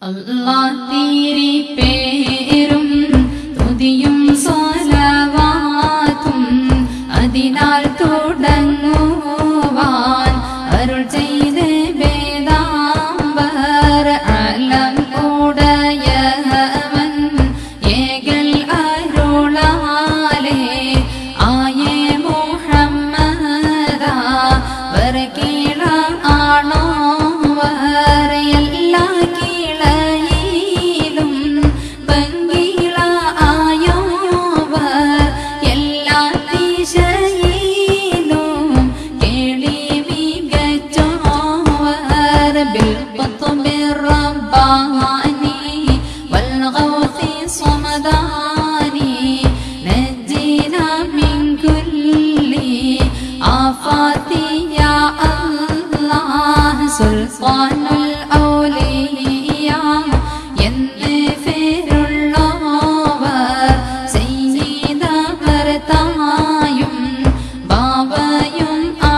അല്ലാത്തിരി പേരും തുതിയും സ്വലവാത്തും അതിനാൽ തുടങ്ങുവാൻ അരുൾ ചെയ്ത് വേദാംബർ അലം ഉടയവൻ ഏകൽ അരുളാലേ ആയേ മുഹമ്മദ വർക്കീള ആണോ വർ എല്ലാ കീളയിലും ഭംഗിള ആയോവർ എല്ലാ ദിശയിലും കേളി മികച്ചോവർ بالقطب الرباني والغوث صمداني نجينا من كل آفات يا الله سلطان الأولياء എന്ന് പേരുള്ളവർ ചെയ്തവർത്തായും ബാബയും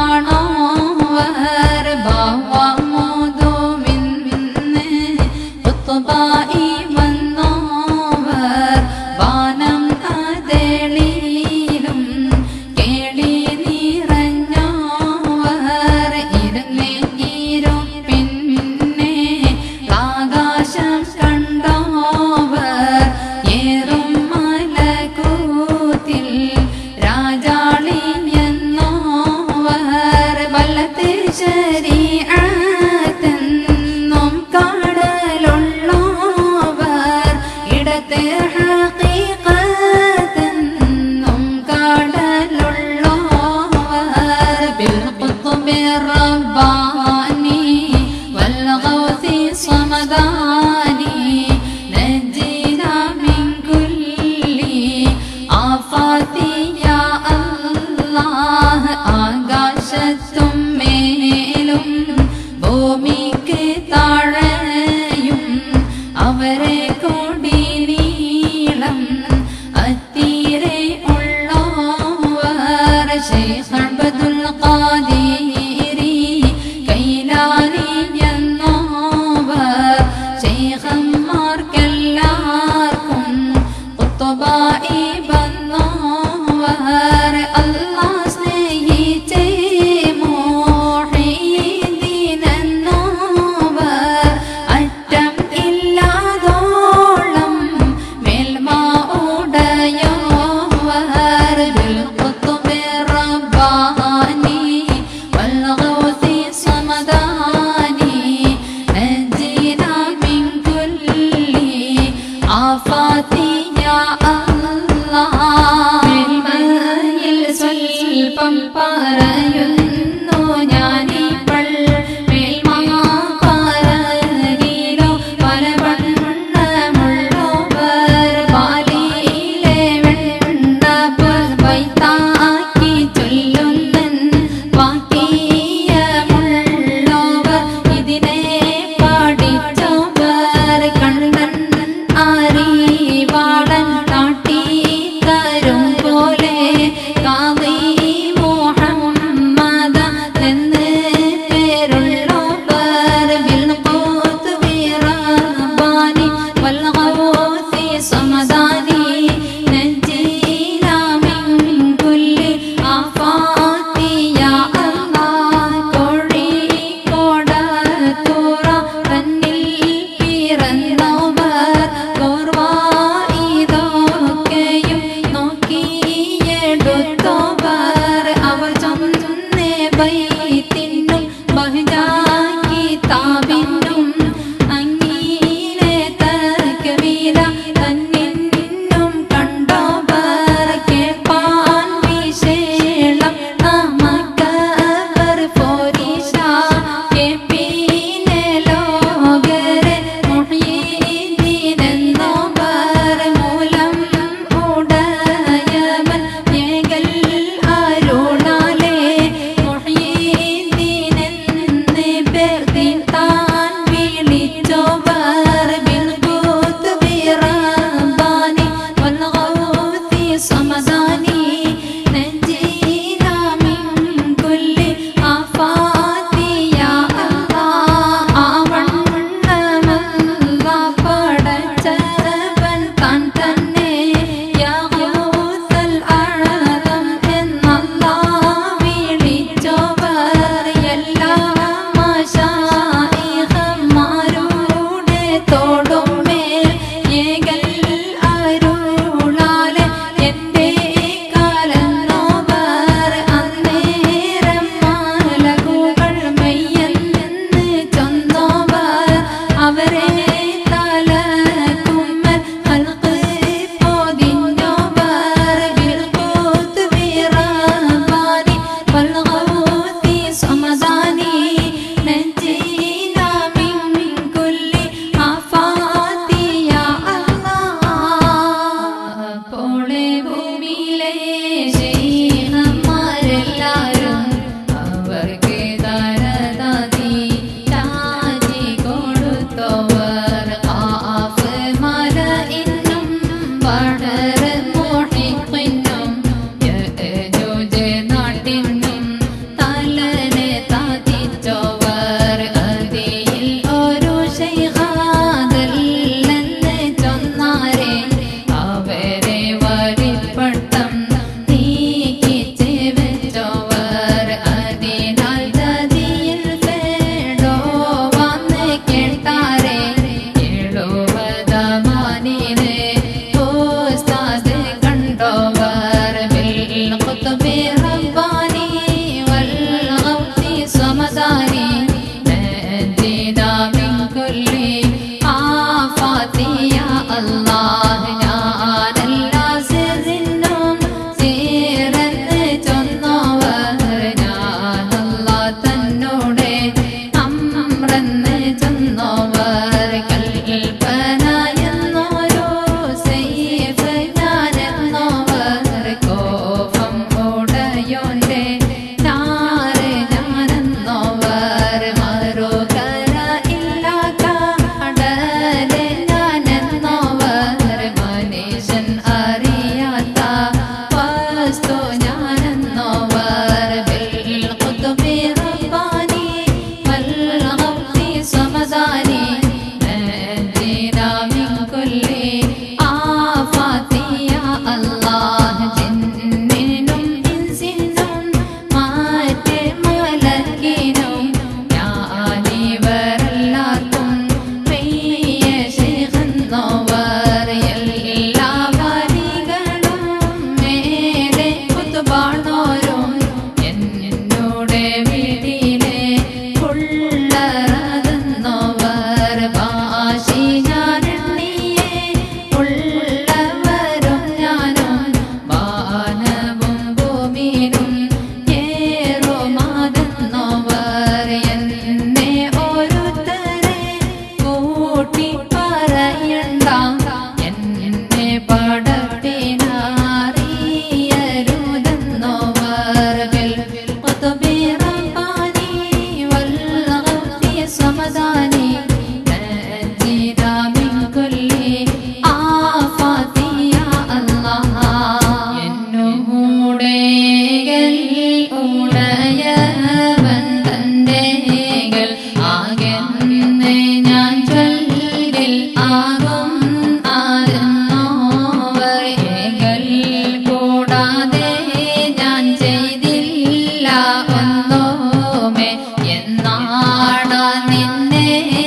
ആണോവർ ബാവമോതുമിന്ന് കുത്തുബായി വന്നോവർ വാനം അതളിയിലും കേളി നിറഞ്ഞോവർ ഇരുന്നേരും പിന്നെ ആകാശം കണ്ടോവർ ഏറും മലകൂത്തിൽ രാജാളി എന്നോവർ വല്ലത്തെ ശരീഅത്തെന്നും കാടലുള്ളോവർ ആകും ആരെന്നോവർ ഏകൽ കൂടാതെ ഞാൻ ചെയ്തില്ല ഒന്നോമേ എന്നാണ് നിന്നെ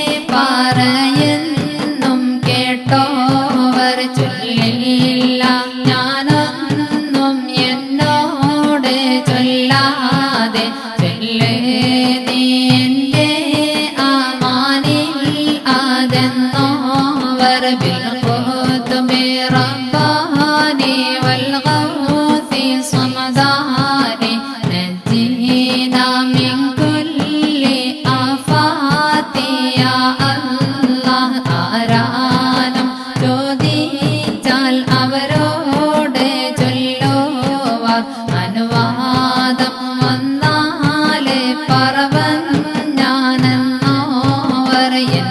പറയുന്നും കേട്ടോവർ ചൊല്ലില്ല ഞാനൊന്നും എന്നോട് ചൊല്ലാതെ ചൊല്ലേ നീ എൻ്റെ ആമാനിൽ അതെന്നോവർ ബിൽഖുതുബി റബ്ബാനി വൽഗൗസി സമദാനി നജ്ജിനാ മിൻ കുല്ലി ആഫാത്തി യാ അല്ലാഹ് ആരാനും ചോദിച്ചാൽ അവരോട് ചൊല്ലുവാർ അനുവാദം വന്നാലെ പറവൻ ഞാനെന്നോവർ എൻ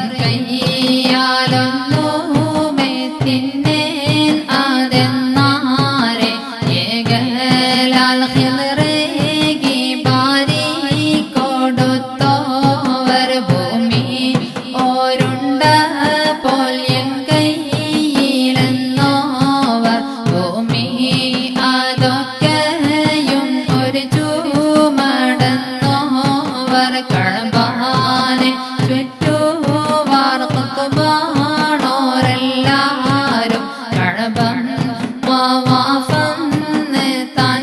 കയ്യാലൊന്നുമേ തിന്നേൻ അതെന്നാരെ ഏകലാൽ ഹിറേകി ബാരി കൊടുത്തോവർ ഭൂമി ഓരുണ്ട പോൽ എൻ കയ്യിലെന്നോവർ ഭൂമി അതൊക്കെയും ഒരു ചൂമടന്നോവർ കഴമ്പാനെ ചുറ്റുവാർ കുത്തുവാണോരെല്ലാരും കഴമ്പം വാഫന്ന് താൻ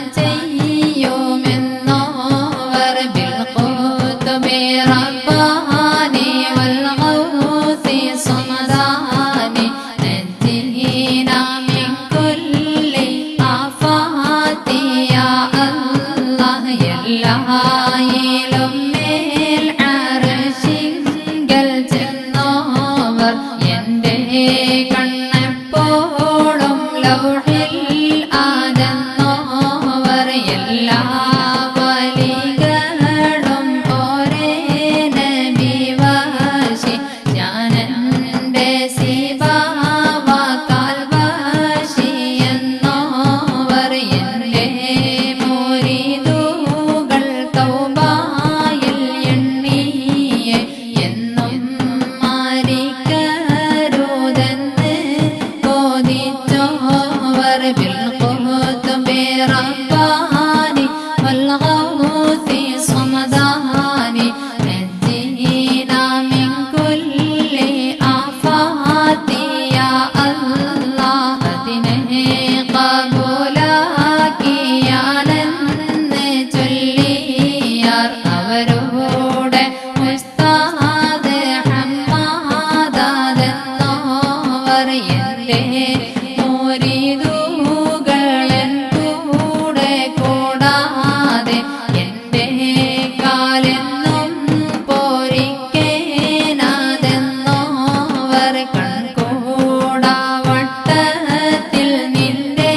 ചെയ്യുമെന്നോവർ ബിൽഖുതുബി റബ്ബാനി വൽഗൗസി സമദാനി നജ്ജിനാ മിൻ കുല്ലി ആഫാത്തി യാ അല്ലാഹ് എല്ലായിലും മേൽ അർശിങ്കൽ ചെന്നോവർ എൻ്റെ കണ്ണെപ്പോഴും ലൗഹിൽ ആതെന്നോവർ എല്ലാ വലികളും ഒരേ നബി വാശി ഞാനെൻ്റെ ശിവാവാക്കാൽ വാശി എന്നോവർ എൻ്റെ മുരിദുകൾ തൗബായിൽ എണ്ണിയെ എന്നും മാറിക്കരുതെന്ന് ബോധിച്ചോവർ ബിൽഖുതുബി റബ്ബാനി വൽഗൗസി സമദാനി നജ്ജിനാ മിൻ കുല്ലി ആഫാത്തി യാ അല്ലാഹ് അതിനെ കബൂലാക്കിയാലെന്ന് ചൊല്ലിയാർ അവരോടെ ഉസ്താദ് ഹമ്മാദെന്നോവർ എൻ്റെ മുരിദുകളൻ കൂടെ കൂടാതെ എൻ്റെ കാലെന്നും പോരിക്കേനാതെന്നോവർ കൺകൂടാ വട്ടത്തിൽ നിന്റെ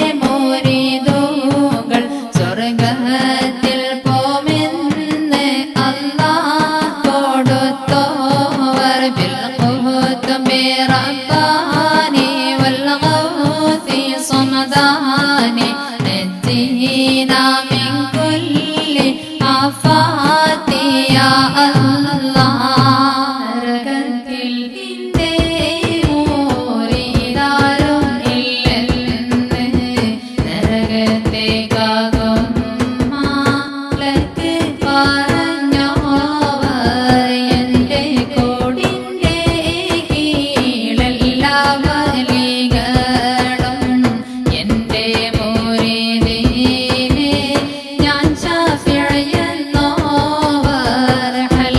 മോരിതുകൾ സ്വർഗത്തിൽ പോമെന്ന് അല്ലാഹ് കൊടുത്തോവർ ബിൽഖുതുബി റബ്ബാനി വൽഗൗസി സമദാനി നജ്ജിനാ മിൻ കുല്ലി ആഫാത്തി യാ അല്ലാഹ് നരകത്തിൽ നിന്റെ മോരിതാരും ഇല്ലെന്ന് നരകത്തേക്കാകും മാലക്ക് പറഞ്ഞോവർ എൻ്റെ കോടിൻ്റെ കീഴെല്ലാ വലികളും എൻ്റെ മോരിതീനെ ഞാൻ ശാഫിഴയെന്നോവർ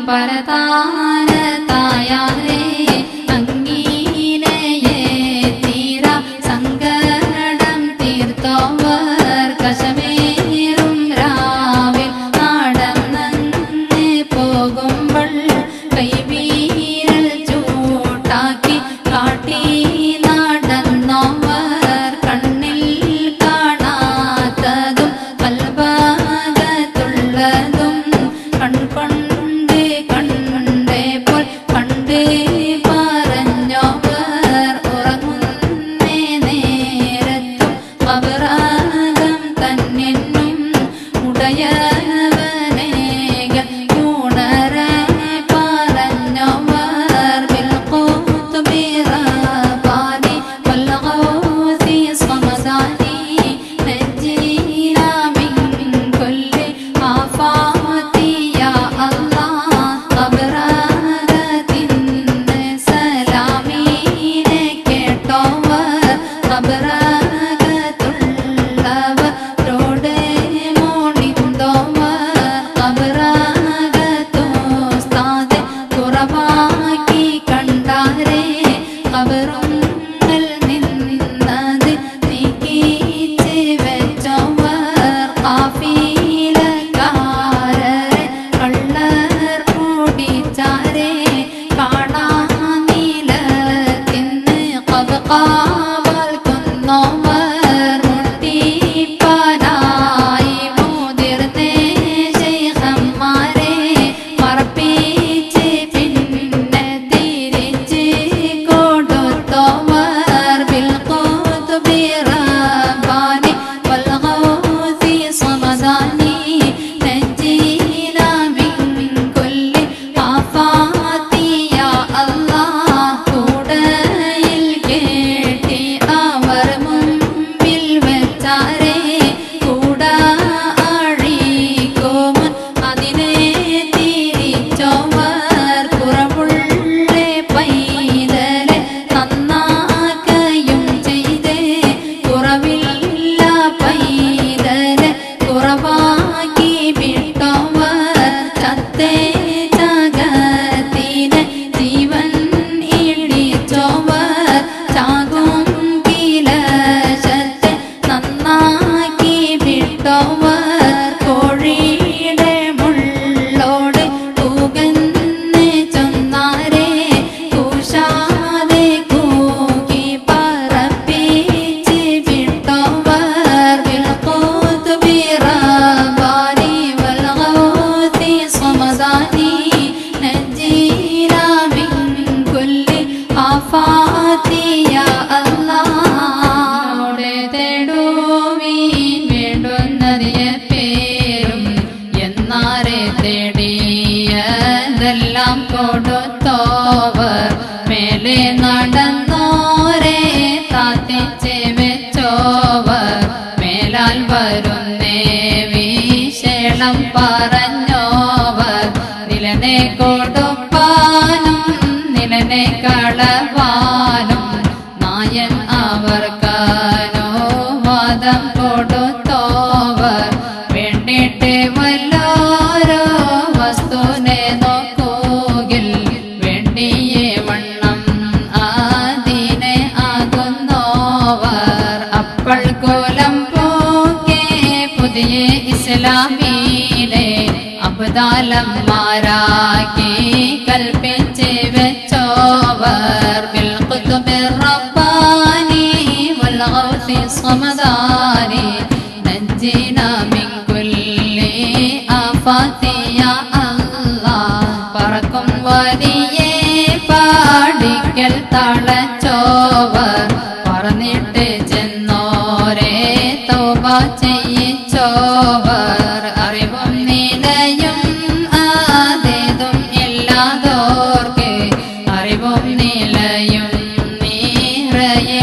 പരതാനതായാരേ അങ്ങീനയെ തീര സങ്കടം തീർത്തോവർ കശമേറും രാവിൽ നടന്നങ്ങ് പോകുമ്പോൾ കൈവീരൽ ചൂട്ടാക്കി കാട്ടി നടന്നവർ കണ്ണിൽ കാണാത്തതും കൽഭാഗത്തുള്ളതും കൺകൊണ്ട് കണ്ടേ പോൽ കണ്ട് പറഞ്ഞവർ ഉറങ്ങുന്നേ നേരത്തും അവരാഗം തന്നെന്നും ഉടയവനേകൻ ഉണരെ പറഞ്ഞവർ ബിൽഖുത്ബി റബ്ബാനി വൽഗൗസി സമദാനി നജ്ജിനാ മിൻ കുല്ലി ആഫാതി യാ അല്ലാഹ് അബ്രാഗത്തിൻ്റെ സലാമീനെ കേട്ടോവർ അബ്രാഗത്തുള്ളവരോട് മോണിന്തോവർ അബ്രാഗത്തോസ്താദെ കുറവാക്കി കണ്ടാരേ കബറുങ്ങൾ നിന്നത് നീക്കിച്ച് വെച്ചവർ കാഫീലക്കാരരെ കള്ളർ കൂടിച്ചാരേ കാണാനിലത്തിന്ന് കബകാവൽ കുന്നോവർ മുട്ടിപ്പനായി മുതിർന്നേ ശൈഖന്മാരെ മറപ്പിച്ച് പിന്നെ തിരിച്ച് കൊടുത്തോവർ ബിൽഖുത്ബി റബ്ബാനി വൽഗൗസി സമദാനി നജ്ജിനാ മിൻ കുല്ലി ആഫാതി യാ അല്ലാഹ് കൂടയിൽ കേട്ടി അവർ മുമ്പിൽ വെച്ചാരേ കൂട അഴിക്കുമൻ അതിനെ തിരിച്ചോവർ കുറവുള്ള പൈതലെ നന്നാക്കയും ചെയ്തേ കുറവില്ല പൈതലെ കുറവാക്കി വിട്ടോവർ ചത്തേ ജഗത്തിനെ ജീവൻ ഇടിച്ചോവർ ചാകും കിലശത്തെ നന്നാക്കി വിട്ടോവർ കോഴിയുടെ മുള്ളോട് പൂകന്ന് ചൊന്നാരെ കൂശാതെ കൂക്കി പറപ്പിച്ച് വിട്ടോവർ ബിൽഖുത്ബി റബ്ബാനി വൽഗൗസി സമദാനി നജ്ജിനാ മിൻ കുല്ലി ആഫാതി യാ അല്ലാഹ് തേടുവീൻ വേണ്ടുന്നറിയ പേരും എന്നാരെ തേടിയതെല്ലാം കൊടുത്തോവർ മേലെ നടന്നോരെ താത്തിച്ച് വെച്ചോവർ മേലാൽ വരുന്നേ വിശേഷം പറഞ്ഞോവർ നിലനെ കൊടുപ്പാനും നിലനെ കളവാനും നായൻ അവർക്കാനോ വാദം കൊടുത്തോവർ വേണ്ടിട്ട് വല്ലോരോ വസ്തുനെ നോക്കൂകിൽ വേണ്ടിയേ വണ്ണം ആദിനെ ആകുന്നോവർ അപ്പോൾ കോലം പോകെ പുതിയ ഇസ്ലാമീനെ അബ്ദാലന്മാരാക്കി കൽപ്പിച്ച് വെച്ചോവർ ബിൽഖുത്ബി റബ്ബാനി വൽഗൗസി സമദാനി നജ്ജിനാ മിൻ കുല്ലി ആഫാതി യാ അല്ലാഹ് പറക്കും വരിയെ പാടിക്കൽ തളച്ചോവർ പറഞ്ഞിട്ട് ചെന്നോരെ തോപ ചെയ്യിച്ചോവർ അറിവും നിലയും ആതേതും ഇല്ലാതോർക്ക് അറിവും നിലയും നീറയെ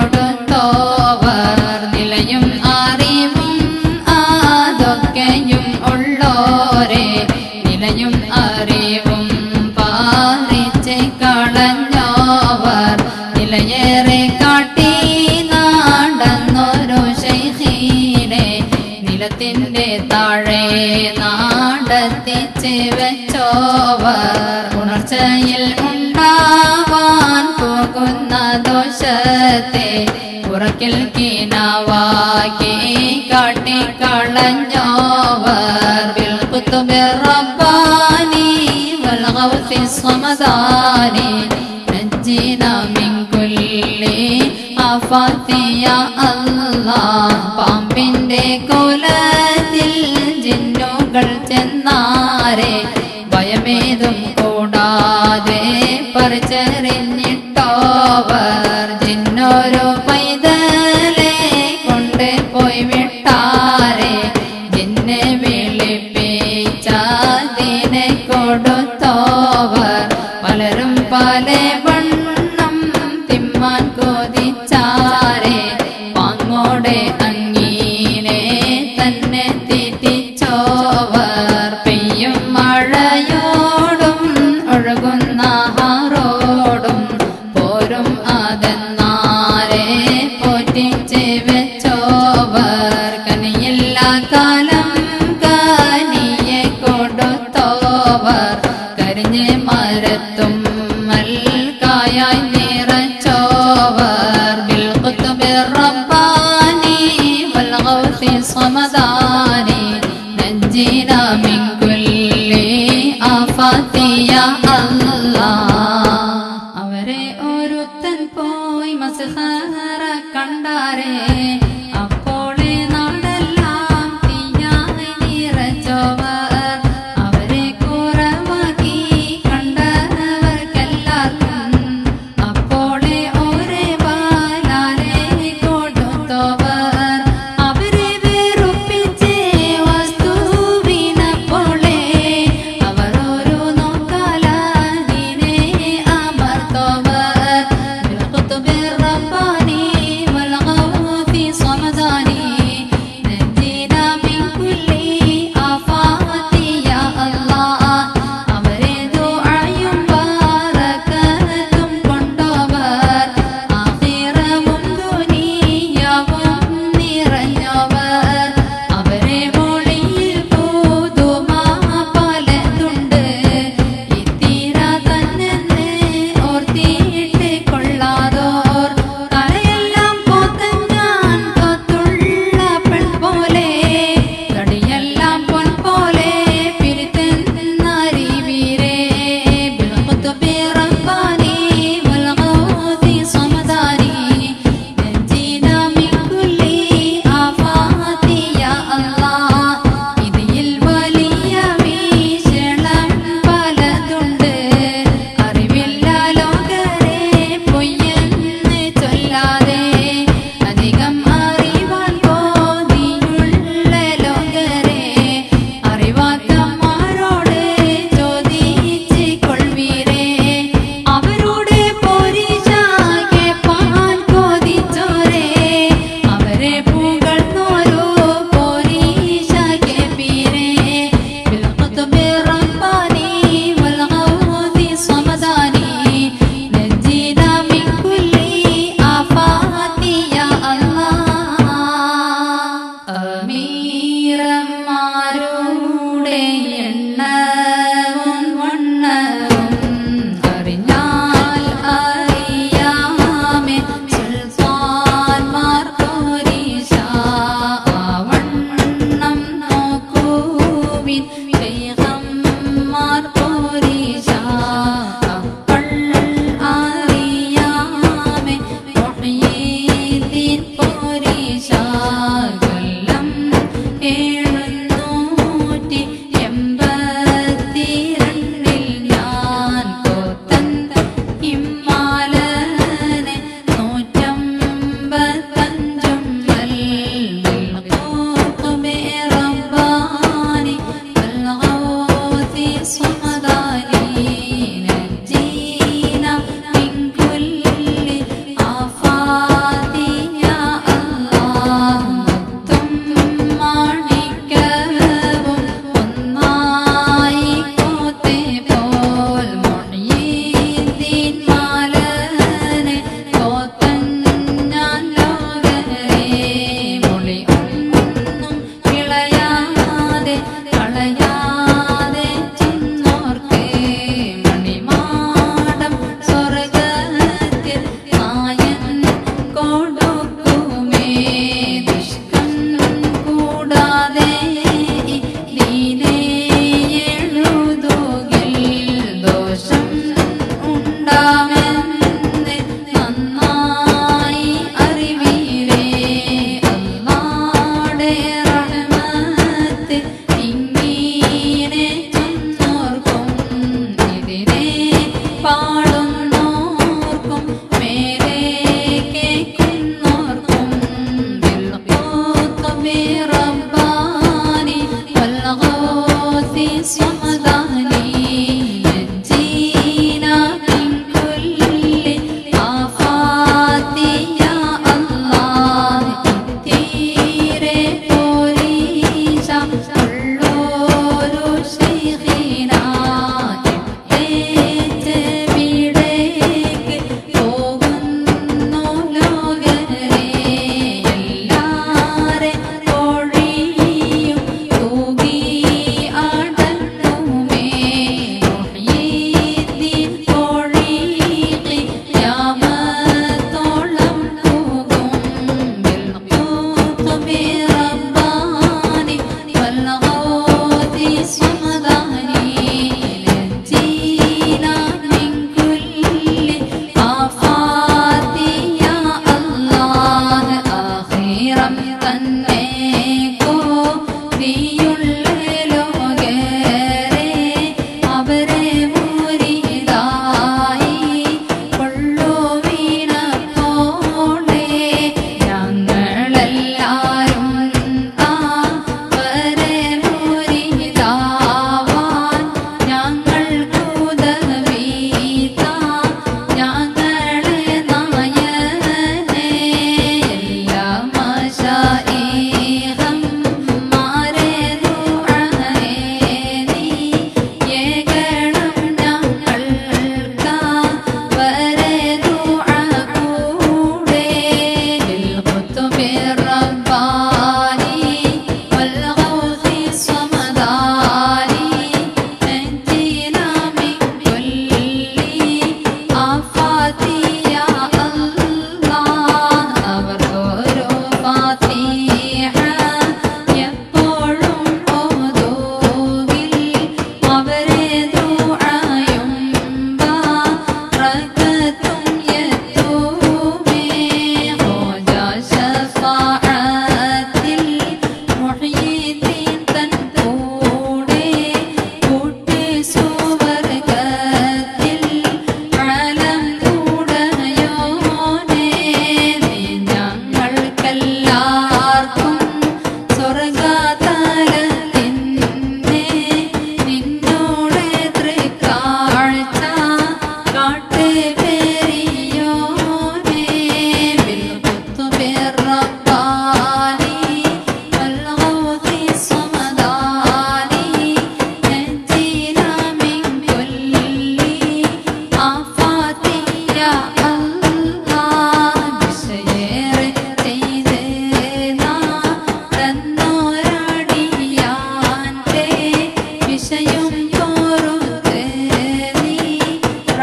കൊടുത്തോവർ നിലയും അറിവും അതൊക്കെയും ഉള്ളോരെ നിലയും അറിവും പാറിച്ച് കളഞ്ഞോവർ നിലയേറെ കാട്ടി നാടന്നൊരു ശൈഖീനെ നിലത്തിന്റെ താഴെ നാടത്തിച്ച് വെച്ചോ വിളിച്ചോവർ ഉണർച്ചയിൽ ഉണ്ടാവാൻ പോകുന്ന ദോഷത്തെ ഉറക്കിൽ കിനാവാക്കി കാട്ടിക്കളഞ്ഞോവർ ബിൽകുത്തുബി റബ്ബാനി والغوث الصمداني نجينا من كل آفات يا الله പാമ്പിന്റെ കോലത്തിൽ ജിന്നുകൾ ചെന്നാരെ ഭയമേതും കൂടാതെ പറിച്ചെറിഞ്ഞിട്ടോവർ ജിന്നോരോ പൈതലെ കൊണ്ട് പോയി വിട്ടാരെ ജിന്നെ വിളിപ്പിച്ചതിനെ കൊടുത്തോവർ പലരും പല വണ്ണം തിമ്മാൻ കൊതിച്ചാരെ പാങ്ങോടെ അങ്ങീനെ തന്നെ തെറ്റിച്ചോവർ പെയ്യും മഴയോടും ഒഴുകുന്ന ഹാറോടും പോരും അതെന്നാരെ പോറ്റിച്ച് വെച്ചോവർ കനിയില്ല കാലം കനിയെ കൊടുത്തോവർ കരിഞ്ഞ് മരത്തും മൽക്കായായി നിറച്ചോവർ ബിൽഖുത്തുബി റബ്ബാനി വൽഗൗസി സമദാനി നജ്ജിന മിൻ കുല്ലി ആഫാത്തി യാ അല്ലാഹ് അവരെ ഒരുത്തൻ പോയി മസ്ഹറ കണ്ടാരേ അപ്പോളെ നാടെല്ലാം തീയായി നിറച്ചവർ അവരെ കുറവാക്കി കണ്ടവർക്കെല്ലാവർക്കും അപ്പോളെ ഒരേ ബാലാലെ കൊടുത്തവർ അവരെ വെറുപ്പിച്ച് വസ്തുവിനപ്പോളെ അവർ ഒരു നോക്കാല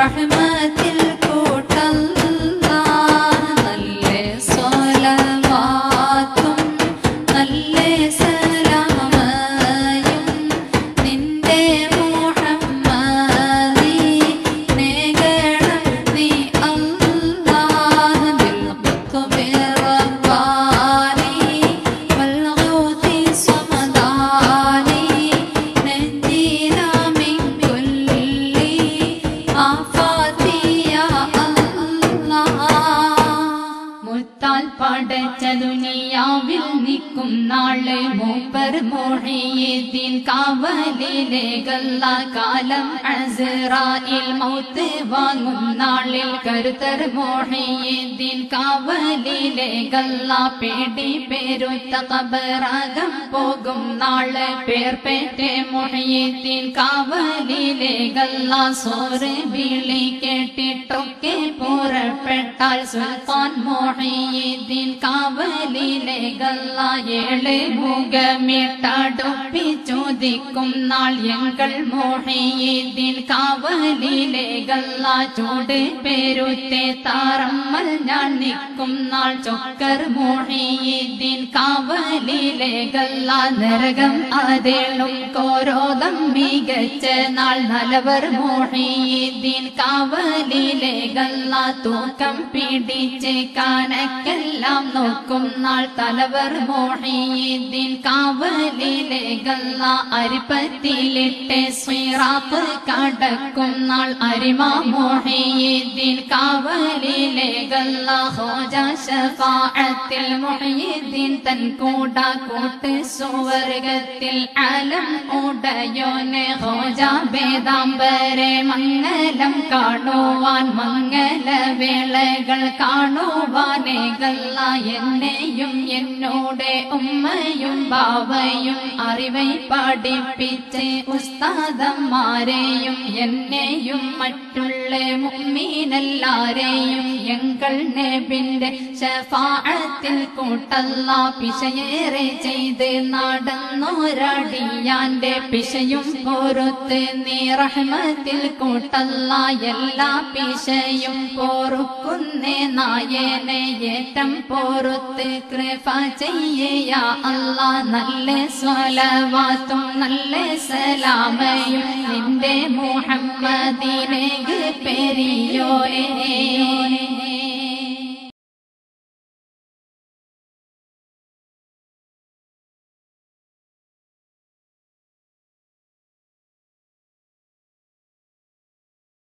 റഹ്മത്തിൽ കൂട്ടല്ല നല്ല സ്വലവാത്തും നല്ല സലാമയും നിന്റെ മുഹമ്മദി നേകണം നീ അല്ലാഹ് ബിൽ ഖുത്ബി റബ്ബാനി വൽ ഗൗതി സമദാനി നജീനാ മിൻ കുല്ലി ആഫാതി യാ അല്ലാഹ് മുത്താൽ പടച്ച ദുനിയാവിൽ നിൽക്കും നാളെ മൂപ്പർ മോഹിയീൻ കാവലിലെ ഗല്ല കാലം അസ്റായിൽ മൗത്ത് വാങ്ങും നാളിൽ കരുത്തർ മോഹിയീൻ കാവലിലെ ഗല്ല പേടി പേരുത്ത കബറാകം പോകും നാളെ പേർ പേറ്റെ മോഹിയീൻ കാവലിലെ ഗല്ല സോറ് വിളി കേട്ടിട്ടൊക്കെ പുറപ്പെട്ടാൽ സുൽത്താൻ മോഹിയീൻ കാവലിലെ ഗല്ല ഏഴ് മുഖമിട്ടടുപ്പി ചോദിക്കും നാൾ എങ്കൾ മോഹിയീൻ കാവലിലെ ഗല്ല ചൂട് പേരുത്തെ താറമ്മൽ ഞാൻ നിൽക്കും നാൾ ചൊക്കർ മോഹിയീൻ കാവലിലെ ഗല്ല നരകം അതേളും കോരോദം മികച്ച നാൾ നലവർ മോഹിയീൻ കാവലിലെ ഗല്ല തൂക്കം പിടിച്ച് കാനക്കെല്ലാം നോക്കും നാൾ തലവർ മോഹിയീൻ കാവലിലെ ഗല്ല അരിപ്പത്തിലിട്ട് സ്വീറാപ്പ് കടക്കും നാൾ അരിമ മോഹിയീൻ കാവലിലെ ഗല്ല ഹോജ ഷഫാഅത്തിൽ മുഹീദ്ദീൻ തൻ കൂട കൂട്ട് സുവർഗത്തിൽ അലം ഉടയോനെ ഹോജ വേദാംബരെ മംഗലം കാണുവാൻ മംഗല വേളകൾ കാണുവാനേ ഗല്ല എന്നെയും എന്നോട് ഉമ്മയും ബാവയും അറിവൈ പഠിപ്പിച്ച് ഉസ്താദന്മാരെയും എന്നെയും മറ്റുള്ള മുമ്മീനെല്ലാരെയും എങ്കൾ നബിന്റെ ഷഫാഅത്തിൽ കൂട്ടല്ല പിശയേറെ ചെയ്ത് നടന്നൊരടിയാന്റെ പിശയും പൊറുത്ത് നീ റഹ്മത്തിൽ കൂട്ടല്ല എല്ലാ പിശയും പൊറുക്കുന്നേ നായനെ ഏറ്റം പൊറുത്ത് കൃപ ചെയ്യ അല്ല നല്ല സ്വലവാത്തും നല്ല സലാമയും നിന്റെ മുഹമ്മദിനെ പെരിയോരേ